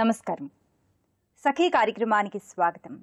నమస్కారం సఖీ కార్యక్రమానికి స్వాగతం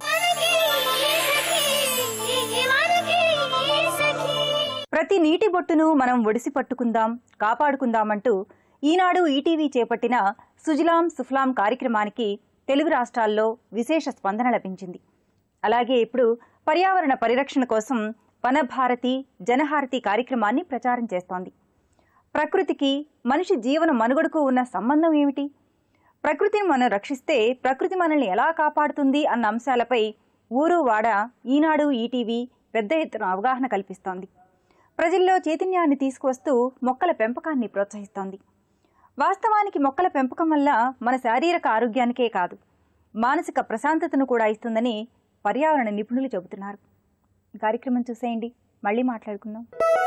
ప్రతి నీటి బొట్టును మనం ఒడిసి పట్టుకుందాం కాపాడుకుందామంటూ ఈనాడు ఈటీవీ చేపట్టిన సుజలాం సుఫలాం కార్యక్రమానికి తెలుగు రాష్ట్రాల్లో విశేష స్పందన లభించింది అలాగే ఇప్పుడు పర్యావరణ పరిరక్షణ కోసం వనభారతి జనహారతి కార్యక్రమాన్ని ప్రచారం చేస్తోంది ప్రకృతికి మనిషి జీవన మనుగడకు ఉన్న సంబంధం ఏమిటి ప్రకృతిని మనం రక్షిస్తే ప్రకృతి మనల్ని ఎలా కాపాడుతుంది అన్న అంశాలపై ఊరు వాడ ఈనాడు ఈటీవీ పెద్ద ఎత్తున అవగాహన కల్పిస్తోంది ప్రజల్లో చైతన్యాన్ని తీసుకువస్తూ మొక్కల పెంపకాన్ని ప్రోత్సహిస్తోంది వాస్తవానికి మొక్కల పెంపకం వల్ల మన శారీరక ఆరోగ్యానికే కాదు మానసిక ప్రశాంతతను కూడా ఇస్తుందని పర్యావరణ నిపుణులు చెబుతున్నారు ఈ కార్యక్రమం చూసేయండి మళ్ళీ మాట్లాడుకుందాం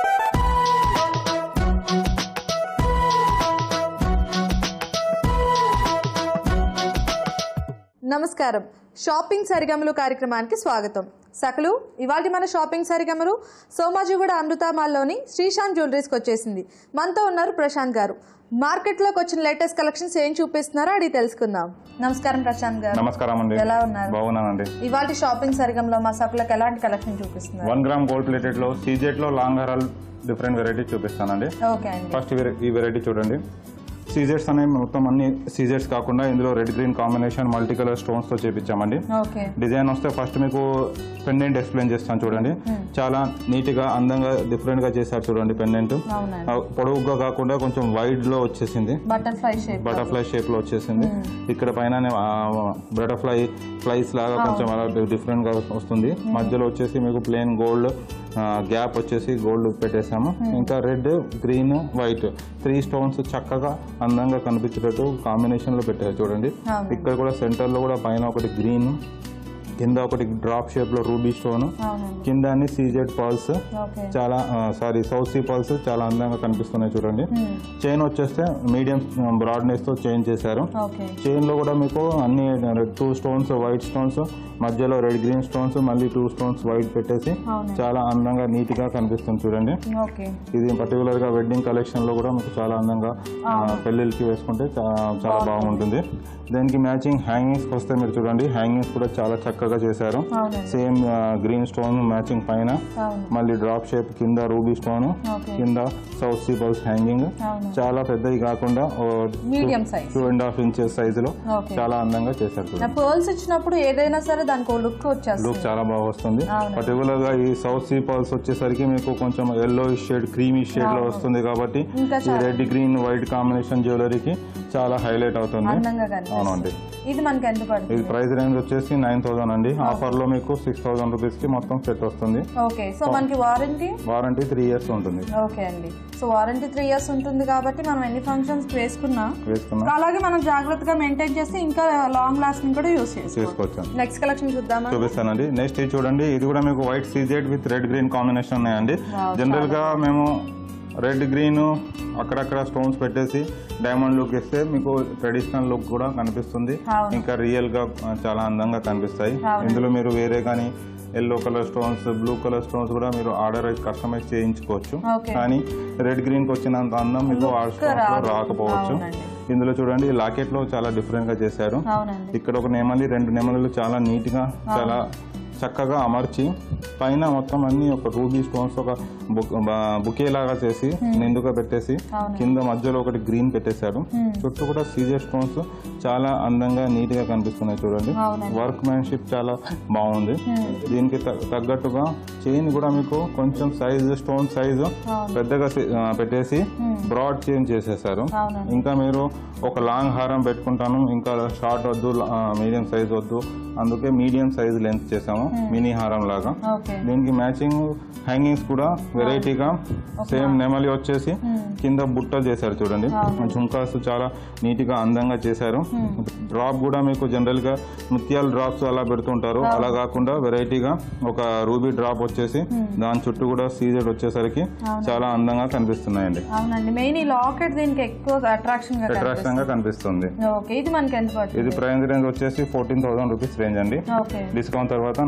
నమస్కారం షాపింగ్ సరిగమలు కార్యక్రమానికి స్వాగతం సకలు ఇవాళ మన షాపింగ్ సరిగమలు సోమాజిగూడ అమృతామాల్లోని శ్రీశాంత్ జ్యువెలరీస్కి వచ్చేసింది మనతో ఉన్నారు ప్రశాంత్ గారు మార్కెట్లోకి వచ్చిన లేటెస్ట్ కలెక్షన్స్ ఏం చూపిస్తున్నారో అడిగి తెలుసుకుందాం నమస్కారం ప్రశాంత్ గారు నమస్కారం అండి ఎలా ఉన్నారు? బాగున్నానండి ఇవాళ షాపింగ్ సరిగంలో మా సకులకు ఎలాంటి కలెక్షన్ చూపిస్తున్నారు వన్ గ్రామ్ గోల్డ్ ప్లేటెడ్ లో సీజెట్ లో లాంగ్ హారాల్ డిఫరెంట్ వెరైటీ చూపిస్తానండి ఓకే అండి ఫస్ట్ ఈ వెరైటీ చూడండి సీజెట్స్ అనేవి మొత్తం అన్ని సీజెట్స్ కాకుండా ఇందులో red green combination multi colour stones తో చేపించామండి ఓకే డిజైన్ వస్తే ఫస్ట్ మీకు పెండెంట్ ఎక్స్ప్లెయిన్ చేస్తాను చూడండి చాలా నీట్ గా అందంగా డిఫరెంట్ గా చేశారు చూడండి పెండెంట్ అవునండి పొడవుగా కాకుండా కొంచెం వైడ్ లో వచ్చేసింది బటర్ఫ్లై షేప్ బటర్ఫ్లై షేప్ లో వచ్చేసింది ఇక్కడ పైన బటర్ఫ్లై ఫ్లైస్ లాగా కొంచెం అలా డిఫరెంట్ గా వస్తుంది మధ్యలో వచ్చేసి మీకు ప్లేన్ గోల్డ్ గ్యాప్ వచ్చేసి గోల్డ్ పెట్టేసాము ఇంకా red green white three stones చక్కగా అందంగా కనిపించేటట్టు కాంబినేషన్ లో పెట్టారు చూడండి అవును. ఇక్కడ కూడా సెంటర్ లో కూడా పైన ఒకటి గ్రీన్ కింద ఒకటి డ్రాప్ షేప్ లో రూబీ స్టోన్ అవునండి కింద అన్ని సీజెడ్ పర్ల్స్ ఓకే చాలా సారీ సౌత్ సీ పర్ల్స్ చాలా అందంగా కనిపిస్తున్నాయి చూడండి చైన్ వచ్చేస్తే మీడియం బ్రాడ్నెస్ తో చైన్ చేశారు ఓకే చైన్ లో కూడా మీకు అన్ని టూ స్టోన్స్ వైట్ స్టోన్స్ మధ్యలో రెడ్ గ్రీన్ స్టోన్స్ మళ్ళీ టూ స్టోన్స్ వైట్ పెట్టేసి అవునండి. చాలా అందంగా నీట్ గా కనిపిస్తుంది చూడండి ఓకే ఇది పర్టికులర్ గా వెడ్డింగ్ కలెక్షన్ లో కూడా మీకు చాలా అందంగా ఆ, పెళ్ళిళ్ళకి వేసుకుంటే చా- చాలా బాగుంటుంది దీనికి మ్యాచింగ్ హ్యాంగింగ్స్ వస్తే మీరు చూడండి హ్యాంగింగ్స్ కూడా చాలా చక్కగా చేశారు అవునండి సేమ్ గ్రీన్ స్టోన్ మ్యాచింగ్ పైన అవును మళ్ళీ డ్రాప్ షేప్ కింద రూబీ స్టోన్ ఓకే కింద సౌత్ సీ పల్స్ హ్యాంగింగ్ అవును చాలా పెద్దవి కాకుండా medium size two and half inches సైజులో ఓకే చాలా అందంగా చేశారు చూడండి. పర్ల్స్ ఇచ్చినప్పుడు ఏదైనా సరే దానికి ఓ లుక్ వచ్చేస్తుంది లుక్ చాలా బాగా వస్తుంది అవును. పర్టికులర్ గా ఈ సౌత్ సీ పల్స్ వచ్చేసరికి మీకు కొంచెం ఎల్లో షేడ్ క్రీమీ షేడ్ లో వస్తుంది కాబట్టి ఇంకా ఈ రెడ్ గ్రీన్ వైట్ కాంబినేషన్ జ్యువెలరీకి చాలా హైలైట్ అవుతుంది అందంగా కనిపిస్తుంది అవునండి ఇది మనకి ఎంత పడుతుంది ఇది ప్రైస్ రేంజ్ వచ్చేసి నైన్ థౌసండ్ అండి ఆఫర్ లో మీకు సిక్స్ థౌసండ్ రూపీస్ కి మొత్తం సెట్ వస్తుంది ఓకే సో మనకి వారంటీ వారంటీ త్రీ ఇయర్స్ ఉంటుంది ఓకే అండి సో వారంటీ త్రీ ఇయర్స్ ఉంటుంది కాబట్టి మనం ఎన్ని ఫంక్షన్స్ వేసుకున్నా వేసుకున్నా అలాగే మనం జాగ్రత్తగా మెయింటైన్ చేస్తే ఇంకా లాంగ్ లాస్టింగ్ కూడా యూస్ చేసుకోవచ్చు చేసుకోవచ్చు నెక్స్ట్ కలెక్షన్ చూద్దామా చూపిస్తానండి నెక్స్ట్ ఇది చూడండి ఇది కూడా మీకు white CZ with red green combination ఉన్నాయండి Wow, జనరల్ గా మేము రెడ్ గ్రీన్ అక్కడక్కడ స్టోన్స్ పెట్టేసి డైమండ్ లుక్ ఇస్తే మీకు ట్రెడిషనల్ లుక్ కూడా కనిపిస్తుంది అవును. ఇంకా రియల్ గా ఆ, చాలా అందంగా కనిపిస్తాయి అవును. ఇందులో మీరు వేరే కానీ yellow colour stones blue colour stones కూడా మీరు ఆర్డర్ కస్టమైజ్ చేయించుకోవచ్చు Okay. కానీ రెడ్ గ్రీన్ కి వచ్చినంత అందం మీకు ఆ స్టోన్స్ లో రాదు. రాకపోవచ్చు అవునండి. ఇందులో చూడండి లాకెట్ లో చాలా డిఫరెంట్ గా చేశారు అవునండి ఇక్కడ ఒక నెమలి రెండు నెమలిలు చాలా నీట్ గా చాలా చక్కగా అమర్చి పైన మొత్తం అన్ని ఒక రూబీ స్టోన్స్ ఒక బుకే లాగా చేసి నిండుగా పెట్టేసి అవును. కింద మధ్యలో ఒకటి గ్రీన్ పెట్టేశారు చుట్టూ కూడా సీజర్ స్టోన్స్ చాలా అందంగా నీట్ గా కనిపిస్తున్నాయి చూడండి అవునండి. వర్క్ మ్యాన్షిప్ చాలా బాగుంది దీనికి త- తగ్గట్టుగా చైన్ కూడా మీకు కొంచెం సైజ్ స్టోన్ సైజు అవును. పెద్దగా చే- ఆ, పెట్టేసి బ్రాడ్ చైన్ చేసేసారు అవునండి ఇంకా మీరు ఒక లాంగ్ హారం పెట్టుకుంటాను ఇంకా షార్ట్ వద్దు మీడియం సైజ్ వద్దు అందుకే మీడియం సైజ్ లెంత్ చేసాము మినీ హారం లాగా ఓకే దీనికి మ్యాచింగ్ హ్యాంగింగ్స్ కూడా వెరైటీగా సేమ్ నెమలి వచ్చేసి కింద బుట్టలు చేశారు చూడండి ఝుంకాస్ చాలా నీట్ గా అందంగా చేశారు డ్రాప్ కూడా మీకు జనరల్ గా ముత్యాల డ్రాప్స్ అలా పెడుతుంటారు అలా కాకుండా వెరైటీగా ఒక రూబీ డ్రాప్ వచ్చేసి దాని చుట్టూ కూడా సీజెడ్ వచ్చేసరికి చాలా అందంగా కనిపిస్తున్నాయండి అవునండి మెయిన్ ఈ లాకెట్ దీనికి ఎక్కువ అట్రాక్షన్ గా అట్రాక్షన్ గా కనిపిస్తుంది ఓకే ఇది మనకి ఎంత పడుతుంది ఇది ప్రైస్ రేంజ్ వచ్చేసి ఫోర్టీన్ థౌసండ్ రూపీస్ రేంజ్ అండి ఓకే డిస్కౌంట్ తర్వాత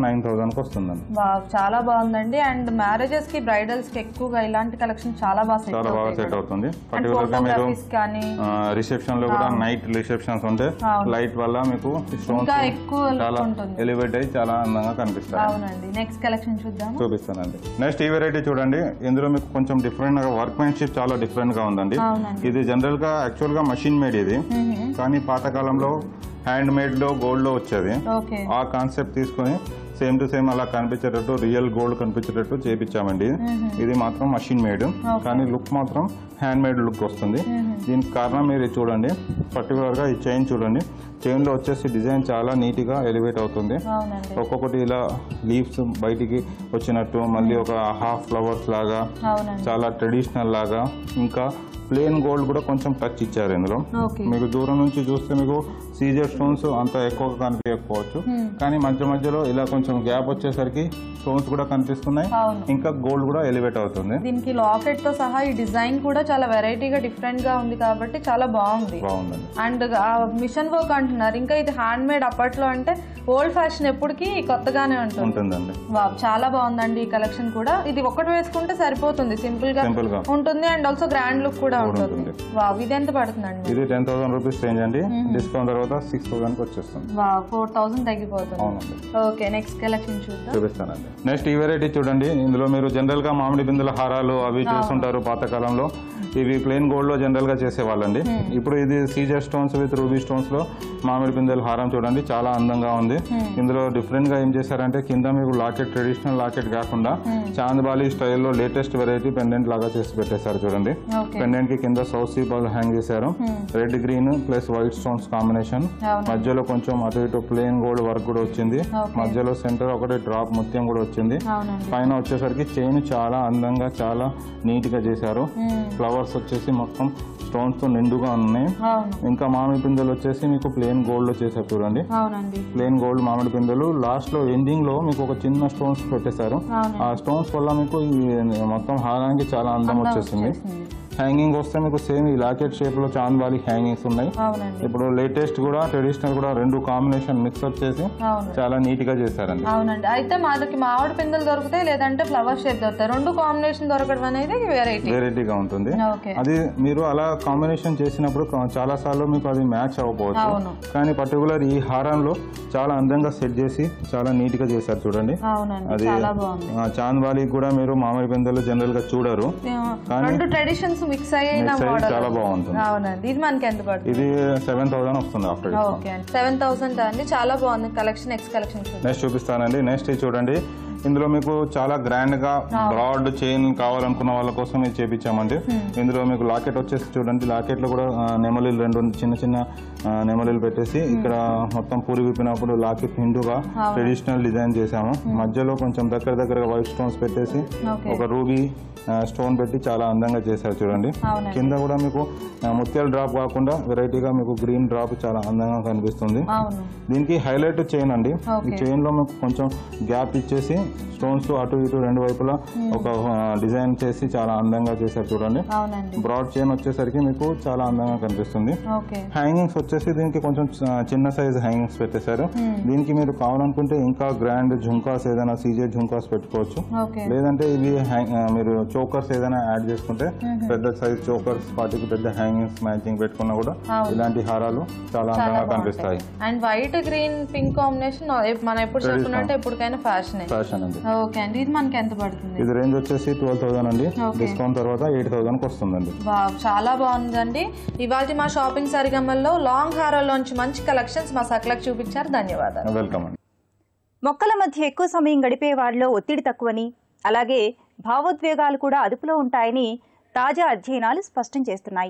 నైన్ థౌసండ్కి వస్తుందండి వావ్, చాలా బాగుందండి అండ్ మ్యారేజెస్ కి బ్రైడల్స్ కి ఎక్కువగా ఇలాంటి కలెక్షన్ చాలా బాగా సెట్ చాలా బాగా అవుతాయి సెట్ అవుతుంది అండ్ పర్టికులర్ గా మీరు ఫోటోగ్రఫీస్ కానీ రిసెప్షన్ లో కూడా నైట్ రిసెప్షన్స్ ఉంటే అవును. లైట్ వల్ల మీకు స్టోన్స్ ఇంకా ఎక్కువ look చాలా ఉంటుంది ఎలివేట్ అయ్యి చాలా అందంగా కనిపిస్తాయి అవునండి నెక్స్ట్ కలెక్షన్ చూద్దాం చూపిస్తానండి నెక్స్ట్ ఈ వెరైటీ చూడండి ఇందులో మీకు కొంచెం డిఫరెంట్ గా వర్క్ మ్యాన్షిప్ చాలా డిఫరెంట్ గా ఉందండి అవునండి ఇది జనరల్ గా యాక్చువల్ గా మషిన్ మేడ్ ఇది మ్మ్. కానీ పాతకాలంలో హ్యాండ్ మేడ్ లో గోల్డ్ లో వచ్చేది ఓకే ఆ కాన్సెప్ట్ తీసుకొని సేమ్ టు సేమ్ అలా కనిపించేటట్టు రియల్ గోల్డ్ కనిపించేటట్టు చేపించామండి ఇది మాత్రం మషిన్ మేడ్ కానీ లుక్ మాత్రం హ్యాండ్ మేడ్ లుక్ వస్తుంది దీనికి కారణం మీరు ఇది చూడండి పర్టికులర్ గా ఈ చైన్ చూడండి చైన్ లో వచ్చేసి డిజైన్ చాలా నీట్ గా ఎలివేట్ అవుతుంది అవునండి ఒక్కొక్కటి ఇలా లీవ్స్ బయటికి వచ్చినట్టు మళ్ళీ ఒక హాఫ్ ఫ్లవర్స్ లాగా అవునండి చాలా ట్రెడిషనల్ లాగా ఇంకా ప్లేన్ గోల్డ్ కూడా కొంచెం టచ్ ఇచ్చారు ఇందులో ఓకే మీకు దూరం నుంచి చూస్తే మీకు సీజర్ స్టోన్స్ అంత ఎక్కువగా కనిపించకపోవచ్చు కానీ మధ్య మధ్యలో ఇలా కొంచెం గ్యాప్ వచ్చేసరికి స్టోన్స్ కూడా కనిపిస్తున్నాయి అవును ఇంకా గోల్డ్ కూడా ఎలివేట్ అవుతుంది దీనికి లాకెట్ తో సహా ఈ డిజైన్ కూడా చాలా వెరైటీగా డిఫరెంట్ గా ఉంది కాబట్టి చాలా బాగుంది బాగుందండి అండ్ మిషన్ వర్క్ అంటున్నారు ఇంకా ఇది హ్యాండ్ మేడ్ అప్పట్లో అంటే ఓల్డ్ ఫ్యాషన్ ఎప్పటికీ కొత్తగానే ఉంటుంది ఉంటుందండి వావ్ చాలా బాగుందండి ఈ కలెక్షన్ కూడా ఇది ఒకటి వేసుకుంటే సరిపోతుంది సింపుల్ గా సింపుల్ గా ఉంటుంది అండ్ ఆల్సో గ్రాండ్ లుక్ కూడా ఉంటుంది ఉంటుంది. వావ్ ఇది ఎంత పడుతుందండి ఇది టెన్ థౌసండ్ రూపీస్ రేంజ్ అండి డిస్కౌంట్ తర్వాత సిక్స్ థౌసండ్ కి వచ్చేస్తుంది వావ్ ఫోర్ థౌసండ్ తగ్గిపోతుంది అవునండి ఓకే నెక్స్ట్ కలెక్షన్ చూద్దాం చూపిస్తానండి నెక్స్ట్ ఈ వెరైటీ చూడండి ఇందులో మీరు జనరల్ గా మామిడి బిందుల హారాలు అవి చూస్తుంటారు పాతకాలంలో ఇవి ప్లెయిన్ గోల్డ్ లో జనరల్ గా చేసేవాళ్ళండి ఇప్పుడు ఇది CZ stones with ruby stones లో మామిడి బిందెల హారం చూడండి చాలా అందంగా ఉంది ఇందులో డిఫరెంట్ గా ఏం చేశారంటే కింద మీకు లాకెట్ ట్రెడిషనల్ లాకెట్ కాకుండా చాందబాలి స్టైల్లో లేటెస్ట్ వెరైటీ పెండెంట్ లాగా చేసి పెట్టేశారు చూడండి ఓకే పెండెంట్ కి కింద సౌత్ సీ బాల్ హ్యాంగ్ చేశారు red green plus white stones combination అవును మధ్యలో కొంచెం అటు ఇటు ప్లెయిన్ గోల్డ్ వర్క్ కూడా వచ్చింది ఓకే మధ్యలో సెంటర్ ఒకటి డ్రాప్ ముత్యం కూడా వచ్చింది అవునండి పైన వచ్చేసరికి చైన్ చాలా అందంగా చాలా నీట్ గా చేశారు మ్మ్. ఫ్లవర్స్ వచ్చేసి మొత్తం స్టోన్స్ తో నిండుగా ఉన్నాయి అవును ఇంకా మామిడి పిందెలు వచ్చేసి మీకు ప్లెయిన్ గోల్డ్ లో చేశారు చూడండి అవునండి ప్లెయిన్ గోల్డ్ మామిడి పిందెలు లాస్ట్ లో ఎండింగ్ లో మీకు ఒక చిన్న స్టోన్స్ పెట్టేశారు అవునండి ఆ స్టోన్స్ వల్ల మీకు ఈ మొత్తం హారానికి చాలా అందం వచ్చేసింది వచ్చేసింది. హ్యాంగింగ్ వస్తే మీకు సేమ్ ఈ లాకెట్ షేప్ లో చాంద్వాలి హ్యాంగింగ్స్ ఉన్నాయి అవునండి ఇప్పుడు లేటెస్ట్ కూడా ట్రెడిషనల్ కూడా రెండు కాంబినేషన్ మిక్సప్ చేసి అవును చాలా నీట్ గా చేశారండి అవునండి అయితే మాదకి మామిడి పిందెలు దొరుకుతాయి లేదంటే ఫ్లవర్ షేప్ దొరుకుతాయి రెండు కాంబినేషన్ దొరకడం అనేది వెరైటీ వెరైటీగా ఉంటుంది ఓకే అది మీరు అలా కాంబినేషన్ చేసినప్పుడు కా- చాలా సార్లు మీకు అది మ్యాచ్ అవ్వకపోవచ్చు అవును కానీ పర్టికులర్ ఈ హారంలో చాలా అందంగా సెట్ చేసి చాలా నీట్ గా చేశారు చూడండి అవునండి అది చాలా బాగుంది ఆ చాంద్వాలికి కూడా మీరు మామిడి పిందెలు జనరల్ గా చూడరు ఆ, రెండు ట్రెడిషన్స్ మిక్స్ అయిన Mix అయ్యి మోడల్ చాలా బాగుంటుంది అవునండి ఇది మనకి ఎంత పడుతుంది ఇది సెవెన్ థౌసండ్ వస్తుంది ఆఫ్టర్ డిస్కౌంట్ ఓకే అండి సెవెన్ థౌసండ్ అండి చాలా బాగుంది కలెక్షన్ నెక్స్ట్ కలెక్షన్ చూద్దాం నెక్స్ట్ చూపిస్తానండి నెక్స్ట్ ఇది చూడండి ఇందులో మీకు చాలా గ్రాండ్ గా బ్రాడ్ చైన్ కావాలనుకున్న వాళ్ళ కోసం ఇది చేపించామండి ఇందులో మీకు లాకెట్ వచ్చేసి చూడండి లాకెట్ లో కూడా ఆ, నెమలీలు రెండు చిన్న చిన్న ఆ, నెమలీలు పెట్టేసి ఇక్కడ మొత్తం పూరి విప్పినప్పుడు లాకెట్ నిండుగా ట్రెడిషనల్ డిజైన్ చేసాము మధ్యలో కొంచెం దగ్గర దగ్గరగా వైట్ స్టోన్స్ పెట్టేసి ఓకే ఒక రూబీ స్టోన్ పెట్టి చాలా అందంగా చేశారు చూడండి అవునండి కింద కూడా మీకు ఆ, ముత్యాల డ్రాప్ కాకుండా వెరైటీగా మీకు గ్రీన్ డ్రాప్ చాలా అందంగా కనిపిస్తుంది అవును దీనికి హైలైట్ చైన్ అండి ఈ ఓకే చైన్ లో మీకు కొంచెం గ్యాప్ ఇచ్చేసి స్టోన్స్ అటు ఇటు రెండు వైపులా ఒక డిజైన్ చేసి చాలా అందంగా చేశారు చూడండి అవునండి బ్రాడ్ చైన్ వచ్చేసరికి మీకు చాలా అందంగా కనిపిస్తుంది ఓకే హ్యాంగింగ్స్ వచ్చేసి దీనికి కొంచెం చ- చిన్న సైజ్ హ్యాంగింగ్స్ పెట్టేశారు దీనికి మీరు కావాలనుకుంటే ఇంకా గ్రాండ్ జుంకాస్ ఏదైనా సీజే జుంకాస్ పెట్టుకోవచ్చు ఓకే లేదంటే ఇవి హ్యాంగ్- ఆ, మీరు చోకర్స్ ఏదైనా యాడ్ చేసుకుంటే పెద్ద సైజ్ చోకర్స్ వాటికి పెద్ద హ్యాంగింగ్స్ మ్యాచింగ్ పెట్టుకున్నా కూడా అవును. ఇలాంటి హారాలు చాలా అందంగా కనిపిస్తాయి and white green pink combination మనం ఎప్పుడు చెప్పుకున్నట్టు ఎప్పటికైనా ఫ్యాషన్ ఫ్యాషన్ అండి ఓకే అండి ఇది మనకి ఎంత పడుతుంది ఇది రేంజ్ వచ్చేసి ట్వెల్వ్ థౌసండ్ అండి Okay. డిస్కౌంట్ తర్వాత ఎయిట్ థౌసండ్ కి వస్తుందండి వావ్ చాలా బాగుందండి ఇవాళ మా షాపింగ్ సరిగమ్మల్లో లాంగ్ హారాల్లోంచి మంచి కలెక్షన్స్ మా సకలకు చూపించారు ధన్యవాదాలు వెల్కమ్ అండి మొక్కల మధ్య ఎక్కువ సమయం గడిపే వారిలో ఒత్తిడి తక్కువని అలాగే భావోద్వేగాలు కూడా అదుపులో ఉంటాయని తాజా అధ్యయనాలు స్పష్టం చేస్తున్నాయి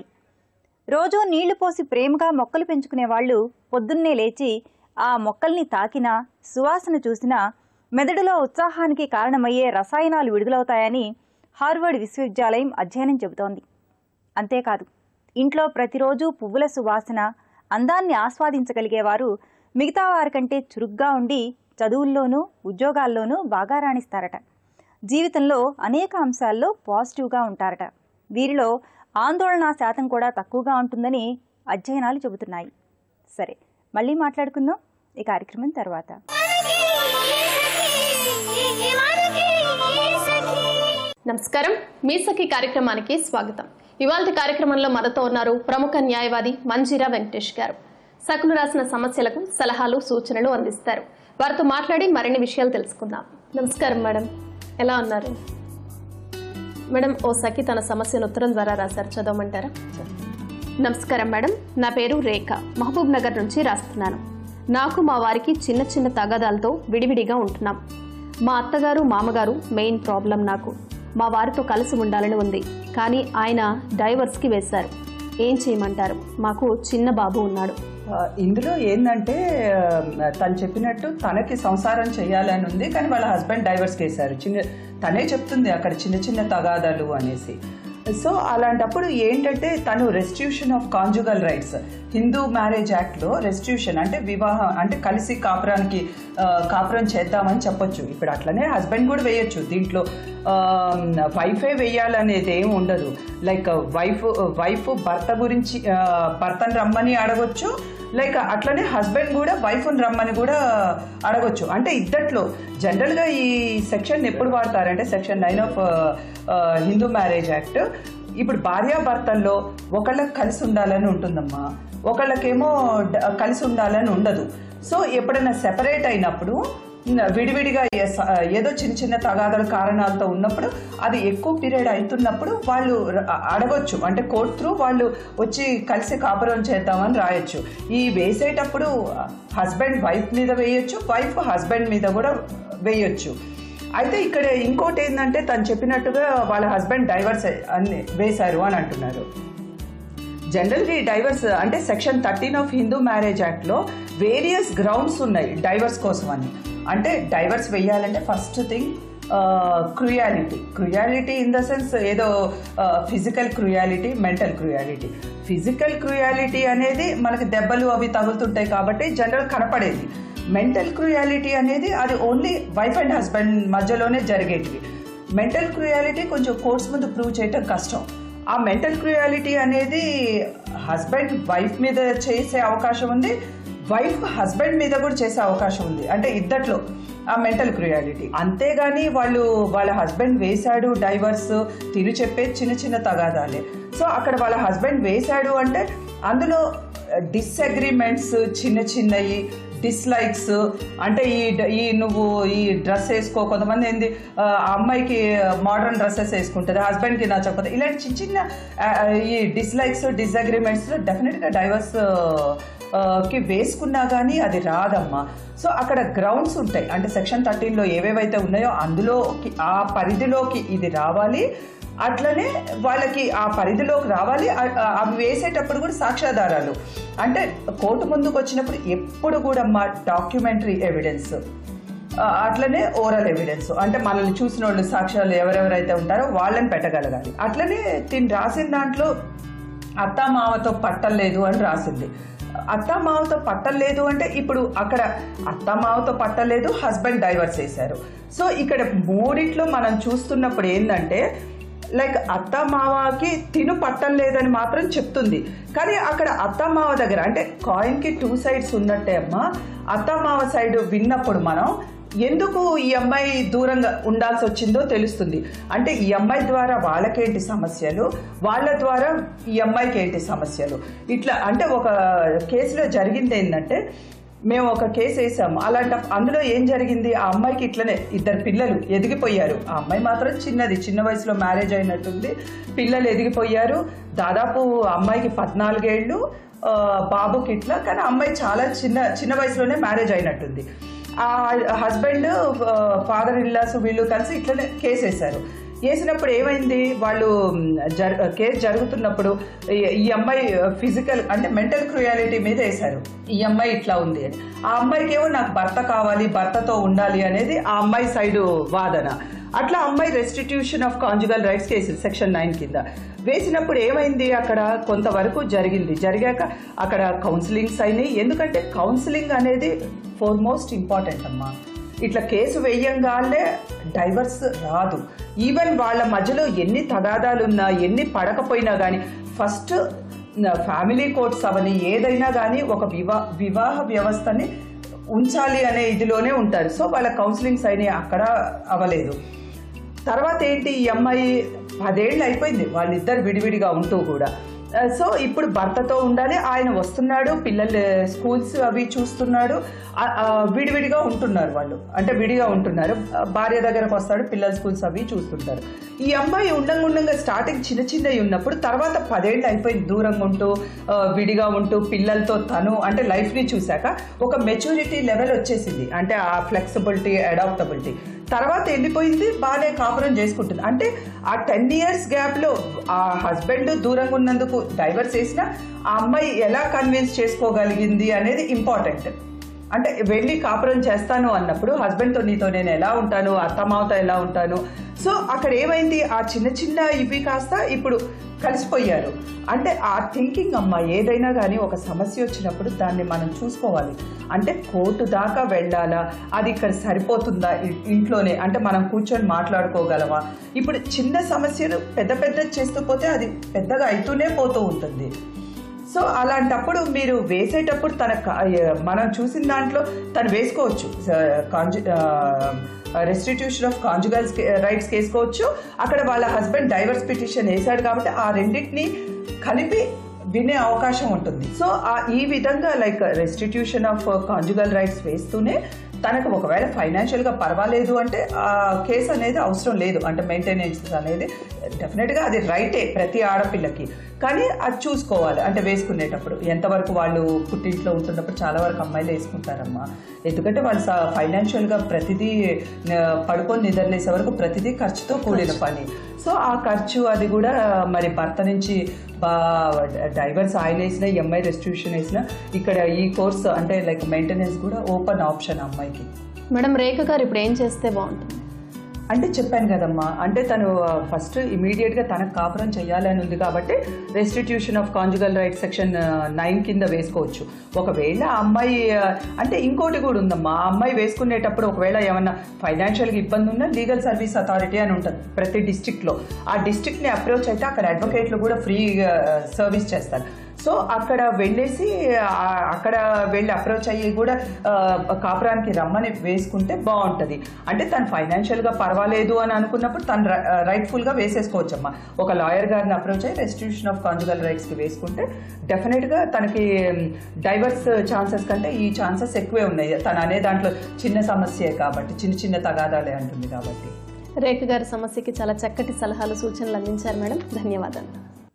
రోజూ నీళ్లు పోసి ప్రేమగా మొక్కలు పెంచుకునే వాళ్ళు పొద్దున్నే లేచి ఆ మొక్కల్ని తాకినా సువాసన చూసినా మెదడులో ఉత్సాహానికి కారణమయ్యే రసాయనాలు విడుదలవుతాయని హార్వర్డ్ విశ్వవిద్యాలయం అధ్యయనం చెబుతోంది అంతేకాదు ఇంట్లో ప్రతిరోజు పువ్వుల సువాసన అందాన్ని ఆస్వాదించగలిగేవారు మిగతా వారికంటే చురుగ్గా ఉండి చదువుల్లోనూ ఉద్యోగాల్లోనూ బాగా రాణిస్తారట జీవితంలో అనేక అంశాల్లో పాజిటివ్గా ఉంటారట వీరిలో ఆందోళన శాతం కూడా తక్కువగా ఉంటుందని అధ్యయనాలు చెబుతున్నాయి సరే మళ్ళీ మాట్లాడుకుందాం ఈ కార్యక్రమం తర్వాత మనకి నమస్కారం మీ సఖి కార్యక్రమానికి స్వాగతం ఇవాళ కార్యక్రమంలో మనతో ఉన్నారు ప్రముఖ న్యాయవాది మంజీరా వెంకటేష్ గారు సకులు రాసిన సమస్యలకు సలహాలు సూచనలు అందిస్తారు వారితో మాట్లాడి మరిన్ని విషయాలు తెలుసుకుందాం నమస్కారం మేడం ఎలా ఉన్నారు మేడం ఓ సఖి తన సమస్యను ఉత్తరం ద్వారా రాశారు చదవమంటారా నమస్కారం మేడం నా పేరు రేఖ మహబూబ్ నగర్ నుంచి రాస్తున్నాను నాకు మా వారికి చిన్న చిన్న తగాదాలతో విడివిడిగా ఉంటున్నాం మా అత్తగారు మామగారు మెయిన్ ప్రాబ్లం నాకు మా వారితో కలిసి ఉండాలని ఉంది కానీ ఆయన డైవర్స్కి వేశారు ఏం చేయమంటారు మాకు చిన్న బాబు ఉన్నాడు ఆ, ఇందులో ఏంటంటే ఆ, తను చెప్పినట్టు తనకి సంసారం చేయాలని ఉంది కానీ వాళ్ళ హస్బెండ్ డైవర్స్ చేశారు చిన్న తనే చెప్తుంది అక్కడ చిన్న చిన్న తగాదాలు అనేసి సో అలాంటప్పుడు ఏంటంటే తను restitution of conjugal rights Hindu marriage యాక్ట్లో రెస్టిట్యూషన్ అంటే వివాహం అంటే కలిసి కాపురానికి ఆ, కాపురం చేద్దామని చెప్పొచ్చు ఇప్పుడు అట్లనే హస్బెండ్ కూడా వేయొచ్చు దీంట్లో వైఫే వేయాలనేది ఏమి ఉండదు లైక్ వైఫ్ వైఫ్ భర్త గురించి ఆ, భర్తను రమ్మని అడగొచ్చు లైక్ అట్లనే హస్బెండ్ కూడా వైఫ్ని రమ్మని కూడా అడగొచ్చు అంటే ఇద్దట్లో జనరల్గా ఈ సెక్షన్ ఎప్పుడు వాడతారంటే section nine of Hindu marriage act ఇప్పుడు భార్యాభర్తల్లో ఒకళ్ళకి కలిసి ఉండాలని ఉంటుందమ్మా ఒకళ్ళకేమో డ- కలిసి ఉండాలని ఉండదు సో ఎప్పుడైనా సెపరేట్ అయినప్పుడు విడివిడిగా ఏ- ఏదో చిన్న చిన్న తగాదల కారణాలతో ఉన్నప్పుడు అది ఎక్కువ పీరియడ్ అవుతున్నప్పుడు వాళ్ళు ర- అడగొచ్చు అంటే కోర్ట్ త్రూ వాళ్ళు వచ్చి కలిసి కాపురం చేద్దామని రాయొచ్చు ఈ వేసేటప్పుడు హస్బెండ్ వైఫ్ మీద వేయొచ్చు వైఫ్ హస్బెండ్ మీద కూడా వేయొచ్చు అయితే ఇక్కడ ఇంకోటి ఏంటంటే తను చెప్పినట్టుగా వాళ్ళ హస్బెండ్ డైవర్స్ అని వేశారు అని అంటున్నారు జనరల్గా ఈ డైవర్స్ అంటే section thirteen of Hindu marriage యాక్ట్లో వేరియస్ గ్రౌండ్స్ ఉన్నాయి డైవర్స్ కోసం అని అంటే డైవర్స్ వేయాలంటే first thing cruelty cruelty in the sense ఏదో physical cruelty mental cruelty physical cruelty అనేది మనకి దెబ్బలు అవి తగులుతుంటాయి కాబట్టి జనరల్ కనపడేది మెంటల్ క్రుయాలిటీ అనేది అది ఓన్లీ వైఫ్ అండ్ హస్బెండ్ మధ్యలోనే జరిగేటివి మెంటల్ క్రుయాలిటీ కొంచెం కోర్స్ ముందు ప్రూవ్ చేయటం కష్టం ఆ మెంటల్ క్రుయాలిటీ అనేది హస్బెండ్ వైఫ్ మీద చేసే అవకాశం ఉంది వైఫ్ హస్బెండ్ మీద కూడా చేసే అవకాశం ఉంది అంటే ఇద్దట్లో ఆ మెంటల్ క్రుయాలిటీ అంతేగాని వాళ్ళు వాళ్ళ హస్బెండ్ వేశాడు డైవర్స్ తిను చెప్పే చిన్న చిన్న తగాదాలే సో అక్కడ వాళ్ళ హస్బెండ్ వేశాడు అంటే అందులో డిస్అగ్రిమెంట్స్ చిన్న చిన్నవి డిస్లైక్స్ అంటే ఈ డ- ఈ నువ్వు ఈ డ్రెస్ వేసుకో కొంతమంది ఏంది ఆ ఆ అమ్మాయికి మోడర్న్ డ్రెస్సెస్ వేసుకుంటుంది హస్బెండ్కి నచ్చకపోతే ఇలాంటి చిన్న చిన్న ఆ, ఈ డిస్లైక్స్ డిస్అగ్రిమెంట్స్ డెఫినెట్గా డైవర్స్ కి వేసుకున్నా కానీ అది రాదమ్మా సో అక్కడ గ్రౌండ్స్ ఉంటాయి అంటే సెక్షన్ థర్టీన్లో ఏవేవైతే ఉన్నాయో అందులోకి ఆ పరిధిలోకి ఇది రావాలి అట్లనే వాళ్ళకి ఆ పరిధిలోకి రావాలి ఆ- ఆ- అవి వేసేటప్పుడు కూడా సాక్ష్యాధారాలు అంటే కోర్టు ముందుకు వచ్చినప్పుడు ఎప్పుడు కూడా మా డాక్యుమెంటరీ ఎవిడెన్స్ అట్లనే ఓరల్ ఎవిడెన్స్ అంటే మనల్ని చూసిన వాళ్ళు సాక్ష్యాలు ఎవరెవరైతే ఉంటారో వాళ్ళని పెట్టగలగాలి అట్లనే తిని రాసిన దాంట్లో అత్త మావతో పట్టలేదు అని రాసింది అత్త మావతో పట్టలేదు అంటే ఇప్పుడు అక్కడ అత్త మావతో పట్టలేదు హస్బెండ్ డైవర్స్ చేశారు సో ఇక్కడ మూడిట్లో మనం చూస్తున్నప్పుడు ఏంటంటే లైక్ అత్త మావకి తిను పట్టం లేదని మాత్రం చెప్తుంది కానీ అక్కడ అత్త మావ దగ్గర అంటే కాయిన్కి టూ సైడ్స్ ఉన్నట్టే అమ్మా అత్త మావ సైడ్ విన్నప్పుడు మనం ఎందుకు ఈ అమ్మాయి దూరంగా ఉండాల్సి వచ్చిందో తెలుస్తుంది అంటే ఈ అమ్మాయి ద్వారా వాళ్ళకేంటి సమస్యలు వాళ్ళ ద్వారా ఈ అమ్మాయికి ఏంటి సమస్యలు ఇట్లా అంటే ఒక కేసులో జరిగింది ఏంటంటే మేము ఒక కేసు వేసాము అలాంటి అందులో ఏం జరిగింది ఆ అమ్మాయికి ఇట్లనే ఇద్దరు పిల్లలు ఎదిగిపోయారు ఆ అమ్మాయి మాత్రం చిన్నది చిన్న వయసులో మ్యారేజ్ అయినట్టుంది పిల్లలు ఎదిగిపోయారు దాదాపు అమ్మాయికి పద్నాలుగేళ్ళు ఆ, బాబుకి ఇట్లా కానీ అమ్మాయి చాలా చిన్న చిన్న వయసులోనే మ్యారేజ్ అయినట్టుంది ఆ హస్బెండ్ ఫాదర్ ఇల్లాస్ వీళ్ళు కలిసి ఇట్లనే కేసు వేశారు వేసినప్పుడు ఏమైంది వాళ్ళు మ్, జర్ కేసు జరుగుతున్నప్పుడు ఈ- ఈ అమ్మాయి ఫిజికల్ అంటే మెంటల్ క్రుయాలిటీ మీద వేశారు ఈ అమ్మాయి ఇట్లా ఉంది అని ఆ అమ్మాయికి ఏమో నాకు భర్త కావాలి భర్తతో ఉండాలి అనేది ఆ అమ్మాయి సైడు వాదన అట్లా అమ్మాయి restitution of conjugal rights case section nine కింద వేసినప్పుడు ఏమైంది అక్కడ కొంతవరకు జరిగింది జరిగాక అక్కడ కౌన్సిలింగ్స్ అయినాయి ఎందుకంటే కౌన్సిలింగ్ అనేది ఫోర్మోస్ట్ ఇంపార్టెంట్ అమ్మా ఇట్లా కేసు వేయంగానే డైవర్స్ రాదు ఈవెన్ వాళ్ళ మధ్యలో ఎన్ని తగాదాలు ఉన్నా ఎన్ని పడకపోయినా కానీ ఫస్ట్ ఫ్యామిలీ కోర్ట్స్ అవని ఏదైనా కానీ ఒక వివా వివాహ వ్యవస్థని ఉంచాలి అనే ఇదిలోనే ఉంటారు సో వాళ్ళ కౌన్సిలింగ్స్ అయినాయి అక్కడ అవ్వలేదు తర్వాత ఏంటి ఈ అమ్మాయి పదేళ్ళు అయిపోయింది వాళ్ళిద్దరు విడివిడిగా ఉంటూ కూడా ఆ, సో ఇప్పుడు భర్తతో ఉండాలి ఆయన వస్తున్నాడు పిల్లలు స్కూల్స్ అవి చూస్తున్నాడు ఆ, ఆ, విడివిడిగా ఉంటున్నారు వాళ్ళు అంటే విడిగా ఉంటున్నారు ఆ, భార్య దగ్గరకు వస్తాడు పిల్లల స్కూల్స్ అవి చూస్తుంటారు ఈ అమ్మాయి ఉండంగా ఉండంగా స్టార్టింగ్ చిన్న చిన్నవి ఉన్నప్పుడు తర్వాత పదేళ్ళు అయిపోయింది దూరంగా ఉంటూ ఆ, విడిగా ఉంటూ పిల్లలతో తను అంటే లైఫ్ని చూశాక ఒక మెచ్యూరిటీ లెవెల్ వచ్చేసింది అంటే ఆ ఫ్లెక్సిబిలిటీ అడాప్టబిలిటీ తర్వాత వెళ్ళిపోయింది బాగానే కాపురం చేసుకుంటుంది అంటే ఆ టెన్ ఇయర్స్ గ్యాప్లో ఆ హస్బెండ్ దూరంగా ఉన్నందుకు డైవర్స్ చేసిన ఆ అమ్మాయి ఎలా కన్విన్స్ చేసుకోగలిగింది అనేది ఇంపార్టెంట్ అంటే వెళ్ళి కాపురం చేస్తాను అన్నప్పుడు హస్బెండ్తో నీతో నేను ఎలా ఉంటాను అత్తమావతో ఎలా ఉంటాను సో అక్కడ ఏమైంది ఆ చిన్న చిన్న ఇవి కాస్త ఇప్పుడు కలిసిపోయారు అంటే ఆ థింకింగ్ అమ్మ ఏదైనా కానీ ఒక సమస్య వచ్చినప్పుడు దాన్ని మనం చూసుకోవాలి అంటే కోర్టు దాకా వెళ్ళాలా అది ఇక్కడ సరిపోతుందా ఇ- ఇంట్లోనే అంటే మనం కూర్చొని మాట్లాడుకోగలమా ఇప్పుడు చిన్న సమస్యలు పెద్ద పెద్ద చేస్తూ పోతే అది పెద్దగా అవుతూనే పోతూ ఉంటుంది సో అలాంటప్పుడు మీరు వేసేటప్పుడు తన క- మనం చూసిన దాంట్లో తను వేసుకోవచ్చు రెస్టిట్యూషన్ ఆఫ్ కాంజుగల్స్ రైట్స్ వేసుకోవచ్చు అక్కడ వాళ్ళ హస్బెండ్ డైవర్స్ పిటిషన్ వేశాడు కాబట్టి ఆ రెండింటిని కలిపి వినే అవకాశం ఉంటుంది సో ఆ ఈ విధంగా like restitution of conjugal rights వేస్తూనే తనకు ఒకవేళ ఫైనాన్షియల్గా పర్వాలేదు అంటే ఆ కేసు అనేది అవసరం లేదు అంటే మెయింటెనెన్స్ అనేది డెఫినెట్గా అది రైటే ప్రతి ఆడపిల్లకి కానీ అది చూసుకోవాలి అంటే వేసుకునేటప్పుడు ఎంతవరకు వాళ్ళు పుట్టింట్లో ఉంటున్నప్పుడు చాలా వరకు అమ్మాయిలు వేసుకుంటారమ్మా ఎందుకంటే వాళ్ళు ఫైనాన్షియల్గా ప్రతిదీ ఆ, పడుకొని నిద్రలేసే వరకు ప్రతిదీ ఖర్చుతో కూడిన పని సో ఆ ఖర్చు అది కూడా మరి భర్త నుంచి బా డైవర్స్ ఆయన వేసిన ఎంఐ రెస్టిట్యూషన్ వేసిన ఇక్కడ ఈ కోర్స్ అంటే లైక్ మెయింటెనెన్స్ కూడా ఓపెన్ ఆప్షన్ అమ్మాయికి మేడం రేఖ గారు ఇప్పుడు ఏం చేస్తే బాగుంటుంది అంటే చెప్పాను కదమ్మా అంటే తను ఫస్ట్ ఇమీడియట్గా తనకు కాపురం చేయాలని ఉంది కాబట్టి restitution of conjugal right section nine కింద వేసుకోవచ్చు ఒకవేళ ఆ అమ్మాయి ఆ, అంటే ఇంకోటి కూడా ఉందమ్మా ఆ అమ్మాయి వేసుకునేటప్పుడు ఒకవేళ ఏమన్నా ఫైనాన్షియల్గా ఇబ్బంది ఉన్నా లీగల్ సర్వీస్ అథారిటీ అని ఉంటుంది ప్రతి డిస్టిక్లో ఆ డిస్టిక్ని అప్రోచ్ అయితే అక్కడ అడ్వకేట్లు కూడా ఫ్రీ సర్వీస్ చేస్తారు సో అక్కడ వెళ్ళేసి ఆ, అక్కడ వెళ్ళి అప్రోచ్ అయ్యి కూడా ఆ, కాపురానికి రమ్మని వేసుకుంటే బాగుంటుంది అంటే తను ఫైనాన్షియల్గా పర్వాలేదు అని అనుకున్నప్పుడు తను రైట్ఫుల్గా వేసేసుకోవచ్చమ్మా ఒక లాయర్ గారిని అప్రోచ్ అయ్యి రెస్టిట్యూషన్ ఆఫ్ కాంజుగల్ రైట్స్కి వేసుకుంటే డెఫినెట్గా తనకి డైవర్స్ ఛాన్సెస్ కంటే ఈ ఛాన్సెస్ ఎక్కువే ఉన్నాయి తను అనే దాంట్లో చిన్న సమస్యే కాబట్టి చిన్న చిన్న తగాదాలే అంటుంది కాబట్టి రేఖ గారి సమస్యకి చాలా చక్కటి సలహాలు సూచనలు అందించారు మేడం ధన్యవాదాలు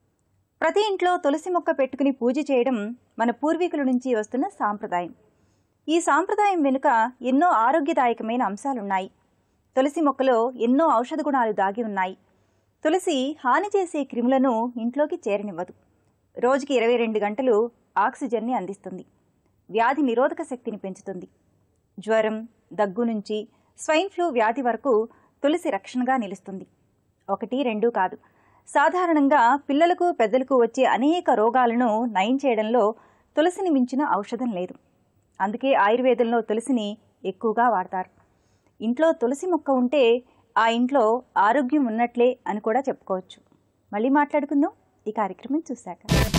ప్రతి ఇంట్లో తులసి మొక్క పెట్టుకుని పూజ చేయడం మన పూర్వీకుల నుంచి వస్తున్న సాంప్రదాయం ఈ సాంప్రదాయం వెనుక ఎన్నో ఆరోగ్యదాయకమైన అంశాలున్నాయి తులసి మొక్కలో ఎన్నో ఔషధ గుణాలు దాగి ఉన్నాయి తులసి హాని చేసే క్రిములను ఇంట్లోకి చేరనివ్వదు రోజుకి ఇరవై రెండు గంటలు ఆక్సిజన్ని అందిస్తుంది వ్యాధి నిరోధక శక్తిని పెంచుతుంది జ్వరం దగ్గు నుంచి స్వైన్ ఫ్లూ వ్యాధి వరకు తులసి రక్షణగా నిలుస్తుంది ఒకటి రెండు కాదు సాధారణంగా పిల్లలకు పెద్దలకు వచ్చే అనేక రోగాలను నయం చేయడంలో తులసిని మించిన ఔషధం లేదు అందుకే ఆయుర్వేదంలో తులసిని ఎక్కువగా వాడతారు ఇంట్లో తులసి మొక్క ఉంటే ఆ ఇంట్లో ఆరోగ్యం ఉన్నట్లే అని కూడా చెప్పుకోవచ్చు మళ్ళీ మాట్లాడుకుందాం ఈ కార్యక్రమం చూశాక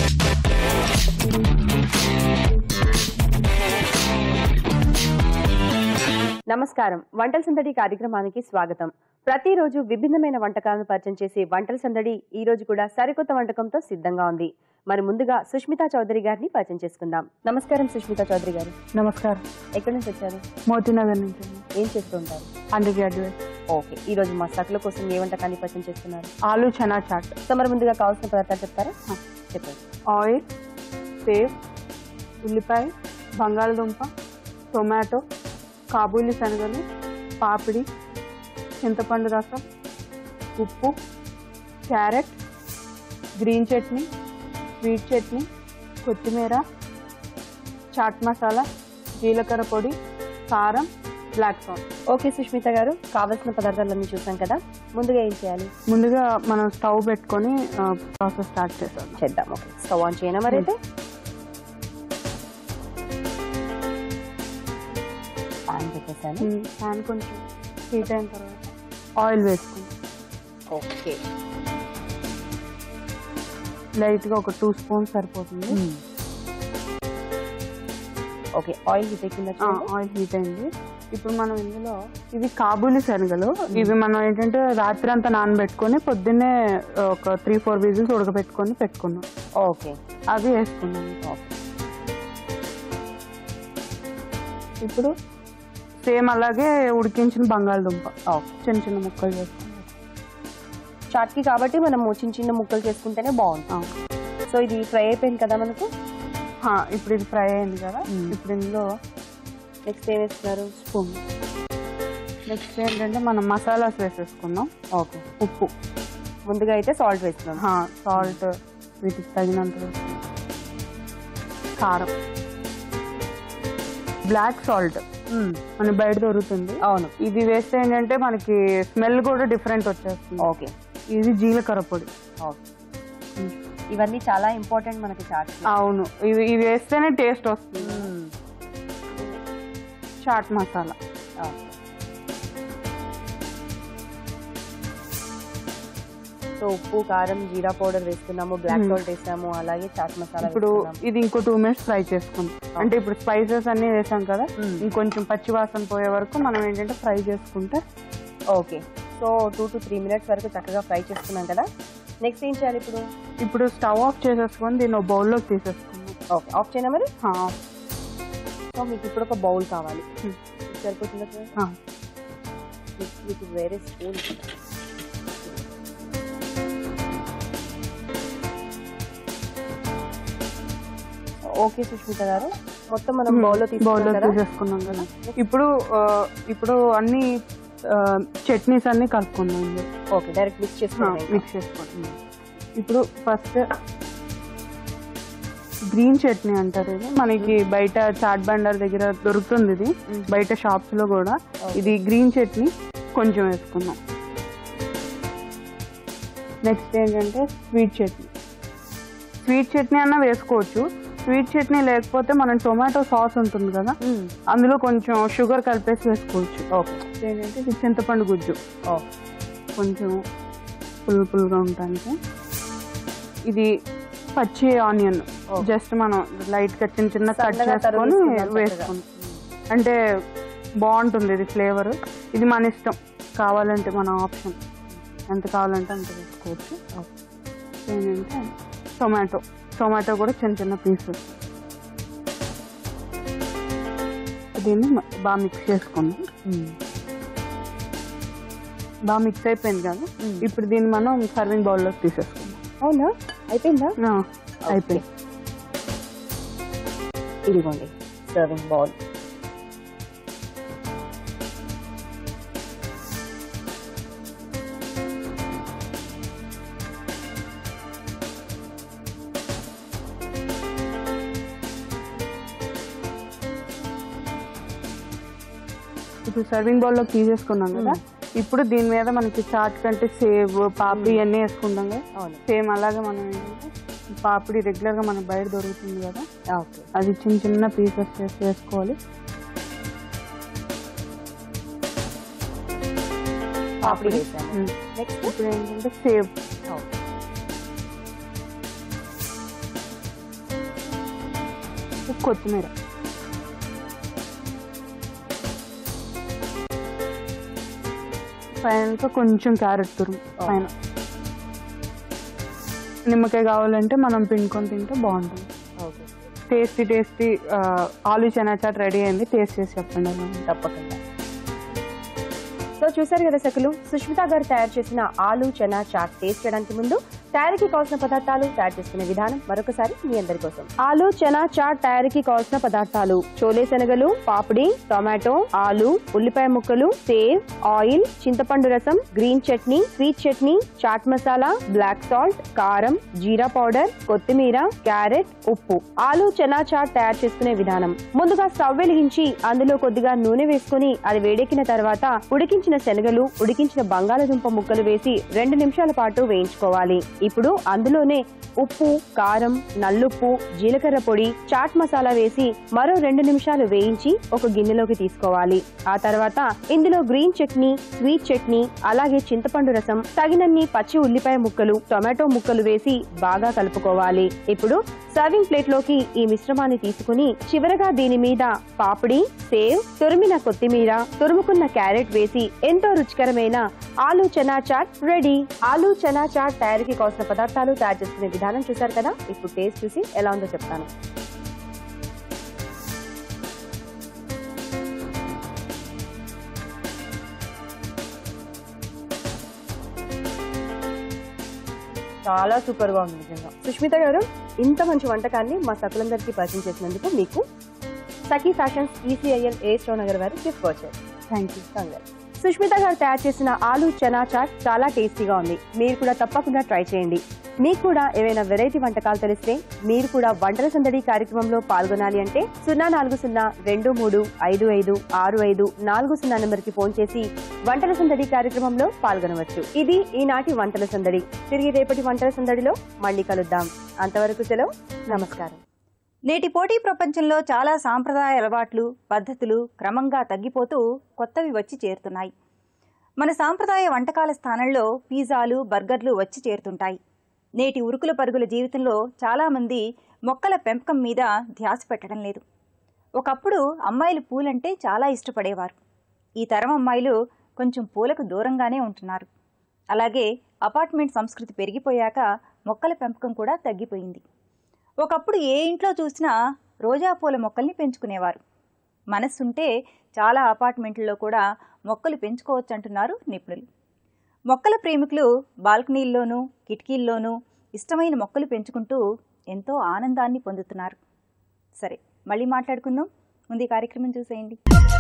నమస్కారం వంటల సందడి కార్యక్రమానికి స్వాగతం ప్రతిరోజు విభిన్నమైన వంటకాలను పరిచయం చేసే వంటల సందడి ఈ రోజు కూడా సరికొత్త వంటకంతో సిద్ధంగా ఉంది మరి ముందుగా సుష్మితా చౌదరి గారిని పరిచయం చేసుకుందాం నమస్కారం సుష్మితా చౌదరి గారు నమస్కారం ఎక్కడి నుంచి వచ్చారు మోతీనగర్ నుంచి ఏం చేస్తూ ఉంటారు అండర్ గ్రాడ్యుయేట్ ఓకే ఈ రోజు మా సకుల కోసం ఏ వంటకాన్ని పరిచయం చేస్తున్నారు ఆలు చనా చాట్ సో మరి ముందుగా కావాల్సిన పదార్థాలు చెప్తారా చెప్పండి ఆయిల్ సేవ్ ఉల్లిపాయ బంగాళదుంప టొమాటో కాబూలి శనగలు పాపిడి చింతపండు రసం ఉప్పు carrot green chutney sweet chutney కొత్తిమీర చాట్ మసాలా జీలకర్ర పొడి కారం బ్లాక్ సాల్ట్ ఓకే సుష్మిత గారు కావాల్సిన పదార్థాలన్నీ చూసాం కదా ముందుగా ఏం చేయాలి ముందుగా మనం స్టవ్ పెట్టుకొని ప్రాసెస్ స్టార్ట్ చేస్తాం చేద్దాం ఓకే స్టవ్ ఆన్ చేయనా మరి అయితే పాన్ పెట్టేసాను ప్యాన్ కొంచెం హీట్ అయిన తర్వాత ఆయిల్ వేసుకుంటాం ఓకే లైట్గా ఒక టూ స్పూన్స్ సరిపోతుంది ఓకే ఆయిల్ హీట్ ఎక్కిందా చూడండి. ఆయిల్ హీట్ అయింది ఇప్పుడు మనం ఇందులో ఇవి కాబూలి శనగలు ఇవి మనం ఏంటంటే రాత్రి అంతా నానబెట్టుకొని పొద్దున్నే ఒక త్రీ ఫోర్ విజిల్స్ ఉడకబెట్టుకొని పెట్టుకున్నాం ఓకే అవి వేసుకున్నాం ఇప్పుడు సేమ్ అలాగే ఉడికించిన బంగాళదుంప చిన్న చిన్న ముక్కలు చేసుకున్నాం చాట్కి కాబట్టి మనము చిన్న చిన్న ముక్కలు చేసుకుంటేనే బాగుంటుంది సో ఇది ఫ్రై అయిపోయింది కదా మనకు హా, ఇప్పుడు ఇది ఫ్రై అయింది కదా ఇప్పుడు ఇందులో నెక్స్ట్ ఏం వేస్తున్నారు స్పూన్ నెక్స్ట్ ఏంటంటే మనం మసాలాస్ వేసేసుకుందాం ఓకే ఉప్పు ముందుగా అయితే సాల్ట్ వేస్తున్నాం సాల్ట్ వీటికి తగినంత వేసుకుందాం. కారం బ్లాక్ సాల్ట్ మన బయట దొరుకుతుంది అవును ఇది వేస్తే ఏంటంటే మనకి స్మెల్ కూడా డిఫరెంట్ వచ్చేస్తుంది ఓకే ఇది జీలకర్ర పొడి ఓకే ఇవన్నీ చాలా ఇంపార్టెంట్ మనకి చాట్ అవును ఇవి ఇవి వేస్తేనే టేస్ట్ వస్తుంది చాట్ మసాలా సో ఉప్పు కారం జీరా పౌడర్ వేస్తున్నాము బ్లాక్ సాల్ట్ వేసాము అలాగే చాట్ మసాలా ఇప్పుడు ఇది ఇంకో టూ మినిట్స్ ఫ్రై చేసుకుందాం అంటే ఇప్పుడు స్పైసెస్ అన్ని వేసాం కదా ఇంకొంచెం పచ్చి వాసన పోయే వరకు మనం ఏంటంటే ఫ్రై చేసుకుంటే okay so two to three minutes వరకు చక్కగా ఫ్రై చేసుకున్నాం కదా నెక్స్ట్ ఏం చేయాలి ఇప్పుడు ఇప్పుడు స్టవ్ ఆఫ్ చేసేసుకొని దీన్ని ఒక బౌల్లోకి తీసేసుకుందాం ఓకే ఆఫ్ చేయనా మరి ఆ, సో మీకు ఇప్పుడు ఒక బౌల్ కావాలి సరిపోతుందా సార్ ఆ. మీకు వేరే స్పూన్ ఓకే సుష్మిత గారు మొత్తం మనం బౌల్లో బౌల్లో తీసుకున్నాం కదా తీసేసుకున్నాం కదా ఇప్పుడు ఆ, ఇప్పుడు అన్ని చట్నీస్ అన్ని కలుపుకుందాం ఇందులో. ఓకే డైరెక్ట్ మిక్స్ ఆ, చేసుకోండి మిక్స్ చేసుకోండి ఇప్పుడు ఫస్ట్ గ్రీన్ చట్నీ అంటారు ఇది మనకి బయట చాట్ బండర్ దగ్గర దొరుకుతుంది ఇది బయట షాప్స్ లో కూడా ఇది గ్రీన్ చట్నీ కొంచెం వేసుకుందాం నెక్స్ట్ ఏంటంటే స్వీట్ చట్నీ స్వీట్ చట్నీ అన్న వేసుకోవచ్చు స్వీట్ చట్నీ లేకపోతే మనం టొమాటో సాస్ ఉంటుంది కదా అందులో కొంచెం షుగర్ కలిపేసి వేసుకోవచ్చు ఓకే ఏంటంటే ఇది చింతపండు గుజ్జు కొంచెం పుల్ పుల్గా ఉండటానికి ఇది పచ్చి ఆనియన్ జస్ట్ మనం లైట్ గా చిన్న చిన్న కట్ సన్నగా చేసుకొని తరిగేసుకుందాం చక్కగా. వేసుకుంటాం అంటే బాగుంటుంది ఇది ఫ్లేవర్ ఇది మన ఇష్టం కావాలంటే మన ఆప్షన్ ఎంత కావాలంటే అంత వేసుకోవచ్చు ఏంటంటే టొమాటో టొమాటో కూడా చిన్న చిన్న పీసెస్ దీన్ని మ- బాగా మిక్స్ చేసుకుందాం బాగా మిక్స్ అయిపోయింది కదా ఇప్పుడు దీన్ని మనం సర్వింగ్ బౌల్లోకి తీసేసుకుందాం అవునా అయిపోయిందా ఆ, అయిపోయింది ఇదిగోండి సర్వింగ్ బౌల్ ఇప్పుడు సర్వింగ్ బౌల్లోకి తీసేసుకున్నాం కదా ఇప్పుడు దీని మీద మనకి చాట్ కంటే సేవ్ పాపిడి అన్నీ వేసుకుంటాం కదా అవును సేమ్ అలాగే మనం ఏంటంటే పాపిడి రెగ్యులర్ గా మనకి బయట దొరుకుతుంది కదా ఓకే అది చిన్న చిన్న పీసెస్ చేసి వేసుకోవాలి పాపిడి వేసాము నెక్స్ట్ ఇప్పుడు ఏంటంటే సేవ్ కొత్తిమీర పైన కొంచెం క్యారెట్ తురుము పైన నిమ్మకాయ కావాలంటే మనం పిండుకొని తింటే బాగుంటుంది okay tasty tasty aloo chana chaat ready అయింది టేస్ట్ చేసి చెప్పండి ఎలా ఉందో. తప్పకుండా సో చూసారు కదా సకులు సుష్మిత గారు తయారు చేసిన ఆలు చనా చాట్ టేస్ట్ చేయడానికి ముందు తయారీకి కావాల్సిన పదార్థాలు తయారు చేసుకునే విధానం మరొకసారి మీ అందరి కోసం ఆలు చనా చాట్ తయారీకి కావాల్సిన పదార్థాలు చోలే శనగలు పాపిడి టొమాటో ఆలు ఉల్లిపాయ ముక్కలు సేవ్ ఆయిల్ చింతపండు రసం green chutney sweet chutney chaat masala black salt కారం జీరా పౌడర్ కొత్తిమీర క్యారెట్ ఉప్పు ఆలు చనా చాట్ తయారు చేసుకునే విధానం ముందుగా స్టవ్ వెలిగించి అందులో కొద్దిగా నూనె వేసుకుని అది వేడెక్కిన తర్వాత ఉడికించిన శనగలు ఉడికించిన బంగాళదుంప ముక్కలు వేసి రెండు నిమిషాల పాటు వేయించుకోవాలి ఇప్పుడు అందులోనే ఉప్పు కారం నల్లుప్పు జీలకర్ర పొడి చాట్ మసాలా వేసి మరో రెండు నిమిషాలు వేయించి ఒక గిన్నెలోకి తీసుకోవాలి ఆ తర్వాత ఇందులో గ్రీన్ చట్నీ స్వీట్ చట్నీ అలాగే చింతపండు రసం తగినన్ని పచ్చి ఉల్లిపాయ ముక్కలు టొమాటో ముక్కలు వేసి బాగా కలుపుకోవాలి ఇప్పుడు సర్వింగ్ ప్లేట్ లోకి ఈ మిశ్రమాన్ని తీసుకుని చివరగా దీని మీద పాపిడి సేవ్ తురిమిన కొత్తిమీర తురుముకున్న క్యారెట్ వేసి ఎంతో రుచికరమైన ఆలు చనా చాట్ రెడీ ఆలు చనా చాట్ తయారీకి కావాల్సిన పదార్థాలు తయారు చేసుకునే విధానం చూశారు కదా ఇప్పుడు టేస్ట్ చూసి ఎలా ఉందో చెప్తాను చాలా సూపర్ గా ఉంది నిజంగా సుష్మిత గారు ఇంత మంచి వంటకాన్ని మా సకులందరికీ పరిచయం చేసినందుకు మీకు Sakhi fashions ECIL A Nagar వారి గిఫ్ట్ వచ్చారు థ్యాంక్ యూ సుష్మిత గారు తయారు చేసిన ఆలు చనా చాట్ చాలా టేస్టీగా ఉంది మీరు కూడా తప్పకుండా ట్రై చేయండి మీకు కూడా ఏవైనా వెరైటీ వంటకాలు తెలిస్తే మీరు కూడా వంటల సందడి కార్యక్రమంలో పాల్గొనాలి అంటే సున్నా నాలుగు సున్నా రెండు మూడు ఐదు ఐదు ఆరు ఐదు నాలుగు సున్నా నెంబర్కి ఫోన్ చేసి వంటల సందడి కార్యక్రమంలో పాల్గొనవచ్చు ఇది ఈనాటి వంటల సందడి తిరిగి రేపటి వంటల సందడిలో మళ్ళీ కలుద్దాం అంతవరకు సెలవు నమస్కారం నేటి పోటీ ప్రపంచంలో చాలా సాంప్రదాయ అలవాట్లు పద్ధతులు క్రమంగా తగ్గిపోతూ కొత్తవి వచ్చి చేరుతున్నాయి మన సాంప్రదాయ వంటకాల స్థానంలో పిజ్జాలు బర్గర్లు వచ్చి చేరుతుంటాయి నేటి ఉరుకుల పరుగుల జీవితంలో చాలామంది మొక్కల పెంపకం మీద ధ్యాస పెట్టడం లేదు ఒకప్పుడు అమ్మాయిలు పూలంటే చాలా ఇష్టపడేవారు ఈ తరం అమ్మాయిలు కొంచెం పూలకు దూరంగానే ఉంటున్నారు అలాగే అపార్ట్మెంట్ సంస్కృతి పెరిగిపోయాక మొక్కల పెంపకం కూడా తగ్గిపోయింది ఒకప్పుడు ఏ ఇంట్లో చూసినా రోజా పూల మొక్కల్ని పెంచుకునేవారు మనస్సుంటే చాలా అపార్ట్మెంట్లలో కూడా మొక్కలు పెంచుకోవచ్చు అంటున్నారు నిపుణులు మొక్కల ప్రేమికులు బాల్కనీల్లోనూ కిటికీల్లోనూ ఇష్టమైన మొక్కలు పెంచుకుంటూ ఎంతో ఆనందాన్ని పొందుతున్నారు సరే మళ్ళీ మాట్లాడుకుందాం ముందు ఈ కార్యక్రమం చూసేయండి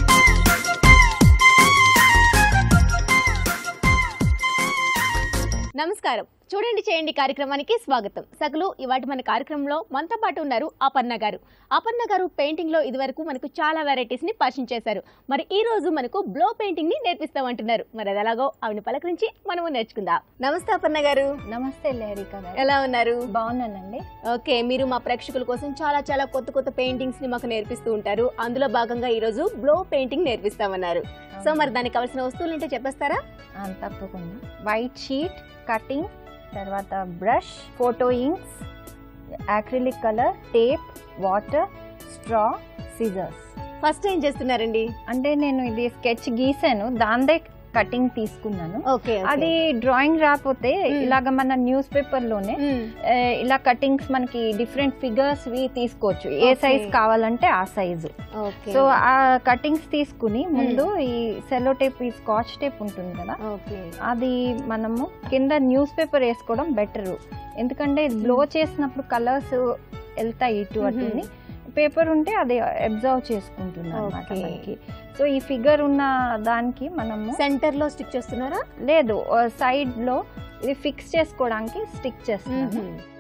నమస్కారం చూడండి చేయండి కార్యక్రమానికి స్వాగతం సగలు ఇవాటి మన కార్యక్రమంలో మనతో పాటు ఉన్నారు అపర్ణ గారు అపర్ణ గారు పెయింటింగ్ లో ఇదివరకు మనకు చాలా వెరైటీస్ ని పరిచయం చేశారు మరి ఈ రోజు మనకు బ్లో పెయింటింగ్ ని నేర్పిస్తామంటున్నారు మరి అది ఎలాగో ఆవిడ పలకరించి మనము నేర్చుకుందాం నమస్తే అపర్ణ గారు నమస్తే లేరిక గారు ఎలా ఉన్నారు బాగున్నానండి ఓకే మీరు మా ప్రేక్షకుల కోసం చాలా చాలా కొత్త కొత్త పెయింటింగ్స్ ని మాకు నేర్పిస్తూ ఉంటారు అందులో భాగంగా ఈ రోజు బ్లో పెయింటింగ్ నేర్పిస్తామన్నారు సో మరి దానికి కావాల్సిన వస్తువులు ఏంటో చెప్పేస్తారా ఆ, తప్పకుండా వైట్ షీట్ కటింగ్ తర్వాత brush photo inks acrylic colour tape water straw scissors first ఏం చేస్తున్నారండి అంటే నేను ఇది స్కెచ్ గీసాను దాందే కటింగ్ తీసుకున్నాను ఓకే అది డ్రాయింగ్ రాకపోతే ఇలాగ మన న్యూస్ పేపర్ లోనే ఆ, ఇలా కటింగ్స్ మనకి డిఫరెంట్ ఫిగర్స్ వి తీసుకోవచ్చు ఏ Okay. సైజ్ కావాలంటే ఆ సైజు ఓకే సో ఆ కటింగ్స్ తీసుకుని ముందు ఈ సెలో టేప్ ఈ స్కాచ్ టేప్ ఉంటుంది కదా ఓకే అది మనము కింద న్యూస్ పేపర్ వేసుకోవడం బెటర్ ఎందుకంటే బ్లో చేసినప్పుడు కలర్స్ వెళ్తాయి ఇటు అటుని పేపర్ ఉంటే అది అబ్జర్వ్ చేసుకుంటుంది అనమాట Okay. మనకి సో ఈ ఫిగర్ ఉన్న దానికి మనము సెంటర్ లో స్టిక్ చేస్తున్నారా లేదు సైడ్ లో ఇది ఫిక్స్ చేసుకోవడానికి స్టిక్ చేస్తున్నాను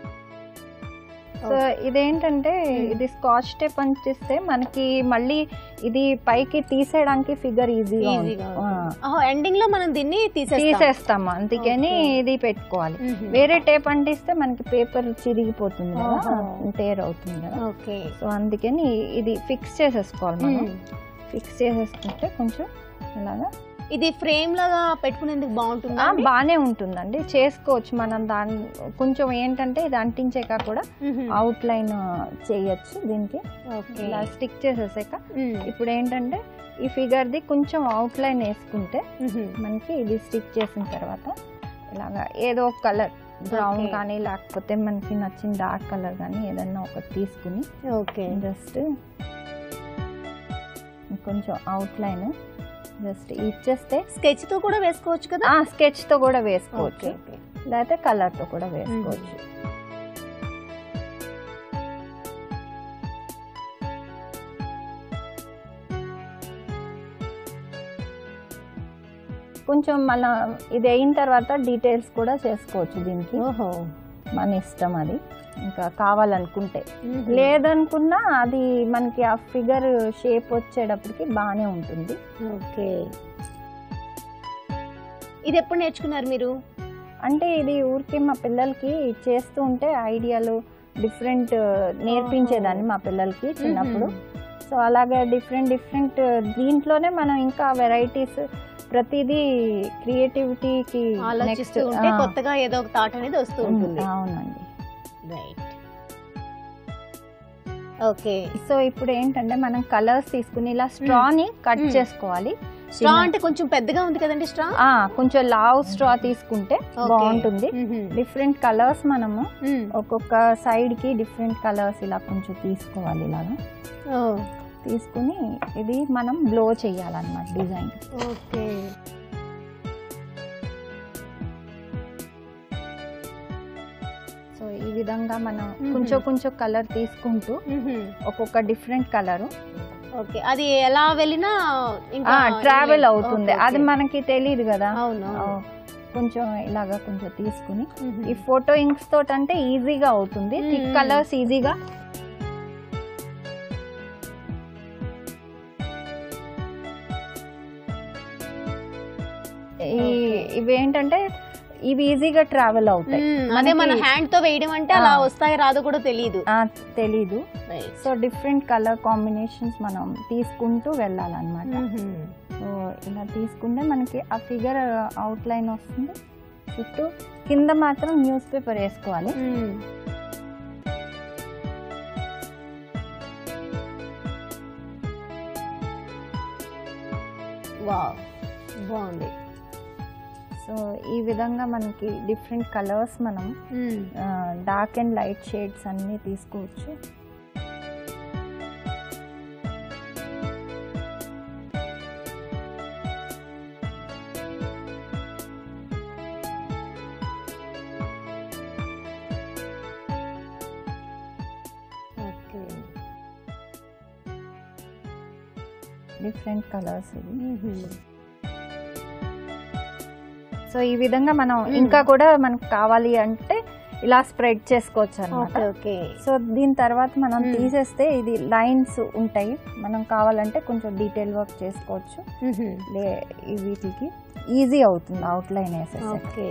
సో ఇదేంటంటే ఇది స్కాచ్ టేప్ అంటిస్తే మనకి మళ్ళీ ఇది పైకి తీసేయడానికి ఫిగర్ ఈజీగా ఈజీగా ఎండింగ్ లో మనం దీన్ని తీసేస్తాం తీసేస్తాము అందుకని Okay. ఇది పెట్టుకోవాలి మ్మ్. వేరే టేప్ అంటిస్తే మనకి పేపర్ చిరిగిపోతుంది కదా ఓహో. టేర్ అవుతుంది కదా ఓకే సో అందుకని ఇది ఫిక్స్ చేసేసుకోవాలి మనం మ్మ్. ఫిక్స్ చేసేసుకుంటే కొంచెం ఇలాగా ఇది ఫ్రేమ్ లాగా పెట్టుకునేందుకు బాగుంటుందా ఆ, బానే ఉంటుందండి చేసుకోవచ్చు మనం దాని కొంచెం ఏంటంటే ఇది అంటించాక కూడా అవుట్ లైన్ చేయొచ్చు దీనికి ఓకే ఇలా స్టిక్ చేసేసాక మ్మ్. ఇప్పుడు ఏంటంటే ఈ ఫిగర్ ది కొంచెం అవుట్ లైన్ వేసుకుంటే మ్మ్. మనకి ఇది స్టిక్ చేసిన తర్వాత ఇలాగా ఏదో ఒక కలర్ బ్రౌన్ Okay. కానీ లేకపోతే మనకి నచ్చిన డార్క్ కలర్ కానీ ఏదన్నా ఒకటి తీసుకుని ఓకే జస్ట్ కొంచెం అవుట్ లైన్ జస్ట్ ఇచ్చేస్తే స్కెచ్ తో కూడా వేసుకోవచ్చు కదా ఆ స్కెచ్ తో కూడా వేసుకోవచ్చు ఓకే లేకపోతే కలర్ తో కూడా వేసుకోవచ్చు కొంచెం మళ్ళా ఇది అయిన తర్వాత డీటెయిల్స్ కూడా చేసుకోవచ్చు దీనికి ఓహో మన ఇష్టం అది ఇంకా కావాలనుకుంటే లేదనుకున్నా అది మనకి ఆ ఫిగర్ షేప్ వచ్చేటప్పటికి బాగానే ఉంటుంది ఓకే ఇది ఎప్పుడు నేర్చుకున్నారు మీరు అంటే ఇది ఊరికే మా పిల్లలకి చేస్తూ ఉంటే ఐడియాలు డిఫరెంట్ నేర్పించేదాన్ని మా పిల్లలకి చిన్నప్పుడు సో అలాగే డిఫరెంట్ డిఫరెంట్ దీంట్లోనే మనం ఇంకా వెరైటీస్ ప్రతిదీ క్రియేటివిటీకి ఆలోచిస్తూ ఉంటే కొత్తగా ఏదో ఒక థాట్ అనేది వస్తూ ఉంటుంది అవునండి రైట్ ఓకే సో ఇప్పుడు ఏంటంటే మనం కలర్స్ తీసుకుని ఇలా స్ట్రాని కట్ మ్మ్. చేసుకోవాలి స్ట్రా అంటే కొంచెం పెద్దగా ఉంది కదండి స్ట్రా ఆ, కొంచెం లావ్ స్ట్రా తీసుకుంటే Okay. బాగుంటుంది మ్మ్. డిఫరెంట్ కలర్స్ మనము మ్మ్. ఒక్కొక్క సైడ్ కి డిఫరెంట్ కలర్స్ ఇలా కొంచెం తీసుకోవాలి ఇలాగా ఓ, తీసుకుని ఇది మనం బ్లో చేయాలన్నమాట డిజైన్ ఓకే సో ఈ విధంగా మనం మ్మ్. కొంచెం కొంచెం కలర్ తీసుకుంటూ మ్మ్. ఒక్కొక్క డిఫరెంట్ కలర్ ఓకే అది ఎలా వెళ్ళినా ఇంకా ట్రావెల్ అవుతుంది ఓకే, అది ఓకే. మనకి తెలియదు కదా అవును ఆ, కొంచెం ఇలాగా కొంచెం తీసుకుని మ్మ్. ఈ ఫోటో ఇంక్స్ తోటి అంటే ఈజీగా అవుతుంది థిక్ మ్మ్. కలర్స్ ఈజీగా ఈ ఇవి ఏంటంటే ఇవి ఈజీగా ట్రావెల్ అవుతాయి మ్మ్. అదే మన మనకి- హ్యాండ్ తో వేయడం అంటే అలా ఆ. వస్తాయి రాదో కూడా తెలియదు ఆ, తెలీదు సో డిఫరెంట్ కలర్ కాంబినేషన్స్ మనం తీసుకుంటూ వెళ్ళాలన్నమాట సో ఇలా తీసుకుంటే మనకి ఆ ఫిగర్ అవుట్ లైన్ వస్తుంది చుట్టూ కింద మాత్రం న్యూస్ పేపర్ వేసుకోవాలి వావ్ బాగుంది సో ఈ విధంగా మనకి డిఫరెంట్ కలర్స్ మనం డార్క్ అండ్ లైట్ షేడ్స్ అన్నీ తీసుకోవచ్చు ఓకే డిఫరెంట్ కలర్స్ ఇవి సో ఈ విధంగా మనం ఇంకా కూడా మనకు కావాలి అంటే ఇలా స్ప్రెడ్ చేసుకోవచ్చు అనమాట ఓకే ఓకే సో దీని తర్వాత మనం మ్మ్. తీసేస్తే ఇది లైన్స్ ఉంటాయి మనం కావాలంటే కొంచెం డీటెయిల్ వర్క్ చేసుకోవచ్చు లే ఈ వీటికి ఈజీ అవుతుంది అవుట్ లైన్ వేసేసి ఓకే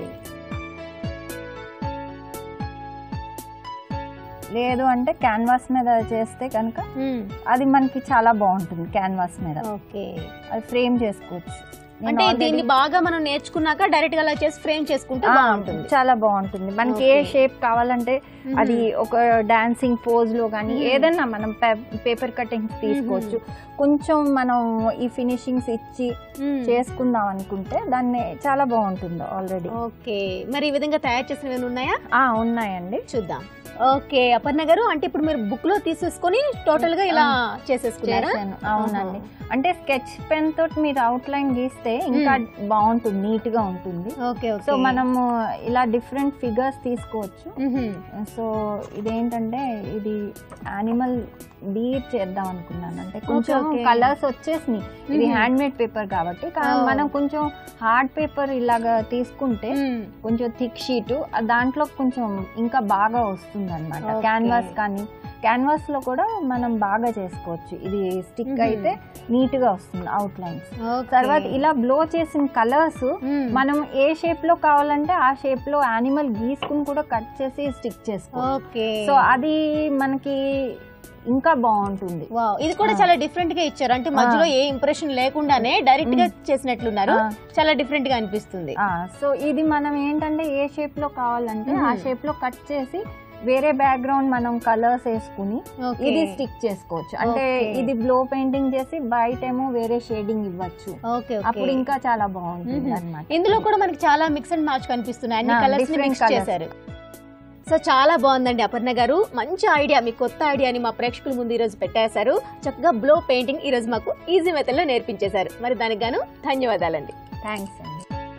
లేదు అంటే క్యాన్వాస్ మీద చేస్తే కనుక అది మనకి చాలా బాగుంటుంది క్యాన్వాస్ మీద ఓకే అది ఫ్రేమ్ చేసుకోవచ్చు నేను అంటే already- దీన్ని బాగా మనం నేర్చుకున్నాక డైరెక్ట్ గా అలా చేసి ఫ్రేమ్ చేసుకుంటే ఆ, బాగుంటుంది చాలా బాగుంటుంది మనకి ఏ Okay. షేప్ కావాలంటే అది ఒక డాన్సింగ్ పోజ్ లో కానీ మ్మ్. ఏదన్నా మనం పేపర్ కటింగ్స్ తీసుకోవచ్చు కొంచెం మనం ఈ ఫినిషింగ్స్ ఇచ్చి మ్మ్. చేసుకుందాం అనుకుంటే దాన్ని చాలా బాగుంటుంది ఆల్రెడీ ఓకే మరి ఈ విధంగా తయారు చేసినవి ఏమైనా ఉన్నాయా ఉన్నాయండి చూద్దాం ఓకే అపర్ణ గారు అంటే ఇప్పుడు మీరు బుక్ లో తీసేసుకొని టోటల్ గా ఇలా చేసేసుకున్నారా చేశాను అవునండి అంటే స్కెచ్ పెన్ తోటి మీరు అవుట్ లైన్ గీస్తే ఇంకా బాగుంటుంది నీట్ గా ఉంటుంది ఓకే సో మనము ఇలా డిఫరెంట్ ఫిగర్స్ తీసుకోవచ్చు సో ఇదేంటంటే ఇది యానిమల్ బీర్ చేద్దాం అనుకున్నాను అంటే కొంచెం okay. కలర్స్ వచ్చేసినాయి ఇది Mhm. హ్యాండ్ మేడ్ పేపర్ కాబట్టి కా- Oh. మనం కొంచెం హార్డ్ పేపర్ ఇలాగా తీసుకుంటే కొంచెం థిక్ షీట్ దాంట్లో కొంచెం ఇంకా బాగా వస్తుంది అనమాట Okay. క్యాన్వాస్ కానీ క్యాన్వాస్ లో కూడా మనం బాగా చేసుకోవచ్చు ఇది స్టిక్ Mhm. అయితే నీట్ గా వస్తుంది అవుట్ లైన్స్ తర్వాత ఇలా బ్లో చేసిన కలర్స్ మనం ఏ షేప్ లో కావాలంటే ఆ షేప్ లో యానిమల్ గీసుకుని కూడా కట్ చేసి స్టిక్ చేసుకోవచ్చు ఓకే సో అది మనకి ఇంకా బాగుంటుంది వావ్ ఇది కూడా చాలా డిఫరెంట్ గా ఇచ్చారు అంటే మధ్యలో ఏ ఇంప్రెషన్ లేకుండానే డైరెక్ట్ గా చేసినట్లున్నారు ఆ. చాలా డిఫరెంట్ గా అనిపిస్తుంది ఆ, సో ఇది మనం ఏంటంటే ఏ షేప్ లో కావాలంటే ఆ మ్మ్. షేప్ లో కట్ చేసి వేరే బ్యాక్గ్రౌండ్ మనం కలర్స్ వేసుకుని Okay. ఇది స్టిక్ చేసుకోవచ్చు అంటే Okay. ఇది బ్లో పెయింటింగ్ చేసి బయట ఏమో వేరే షేడింగ్ ఇవ్వచ్చు ఓకే అప్పుడు ఓకే ఇంకా చాలా బాగుంటుంది మ్మ్. అనమాట ఇందులో కూడా మనకి చాలా మిక్స్ అండ్ మ్యాచ్ కనిపిస్తున్నాయి అన్ని ఆ, కలర్స్ ని different మిక్స్ colours. చేశారు సో చాలా బాగుందండి అపర్ణ గారు మంచి ఐడియా మీ కొత్త ఐడియాని మా ప్రేక్షకుల ముందు ఈ రోజు పెట్టేశారు చక్కగా బ్లో పెయింటింగ్ ఈ రోజు మాకు ఈజీ మెథడ్ లో నేర్పించేశారు మరి దానికి గాను ధన్యవాదాలండి థ్యాంక్స్ అండి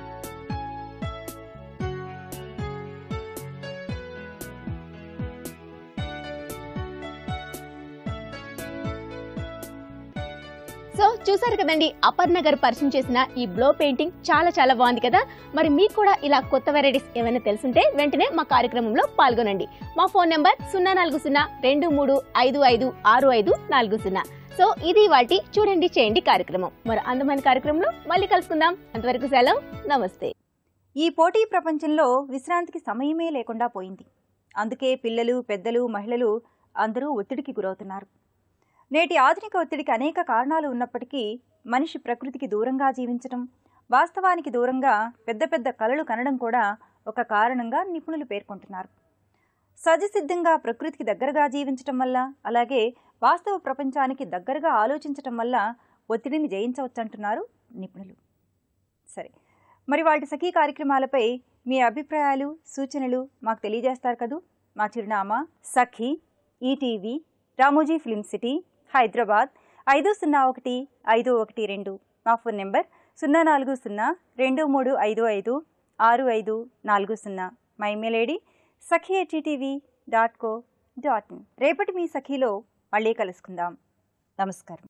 సో చూసారు కదండి అపర్ణ గారు పరిచయం చేసిన ఈ బ్లో పెయింటింగ్ చాలా చాలా బాగుంది కదా మరి మీకు కూడా ఇలా కొత్త వెరైటీస్ ఏమైనా తెలుసుంటే వెంటనే మా కార్యక్రమంలో పాల్గొనండి మా ఫోన్ నెంబర్ సున్నా నాలుగు సున్నా రెండు మూడు ఐదు ఐదు ఆరు ఐదు నాలుగు సున్నా సో ఇది వాటి చూడండి చేయండి కార్యక్రమం మరి అందమైన కార్యక్రమంలో మళ్ళీ కలుసుకుందాం అంతవరకు సెలవు నమస్తే ఈ పోటీ ప్రపంచంలో విశ్రాంతికి సమయమే లేకుండా పోయింది అందుకే పిల్లలు పెద్దలు మహిళలు అందరూ ఒత్తిడికి గురవుతున్నారు నేటి ఆధునిక ఒత్తిడికి అనేక కారణాలు ఉన్నప్పటికీ మనిషి ప్రకృతికి దూరంగా జీవించటం వాస్తవానికి దూరంగా పెద్ద పెద్ద కలలు కనడం కూడా ఒక కారణంగా నిపుణులు పేర్కొంటున్నారు సహజసిద్ధంగా ప్రకృతికి దగ్గరగా జీవించటం వల్ల అలాగే వాస్తవ ప్రపంచానికి దగ్గరగా ఆలోచించటం వల్ల ఒత్తిడిని జయించవచ్చంటున్నారు నిపుణులు సరే మరి వాటి సఖీ కార్యక్రమాలపై మీ అభిప్రాయాలు సూచనలు మాకు తెలియజేస్తారు కదూ మా చిరునామా సఖీ ఈటీవీ రామోజీ ఫిల్మ్ సిటీ హైదరాబాద్ ఐదు సున్నా ఒకటి ఐదు ఒకటి రెండు మా ఫోన్ నెంబర్ సున్నా నాలుగు సున్నా రెండు మూడు ఐదు ఐదు ఆరు ఐదు నాలుగు సున్నా మా email ID Sakhi HETV dot co dot in రేపటి మీ సఖీలో మళ్ళీ కలుసుకుందాం నమస్కారం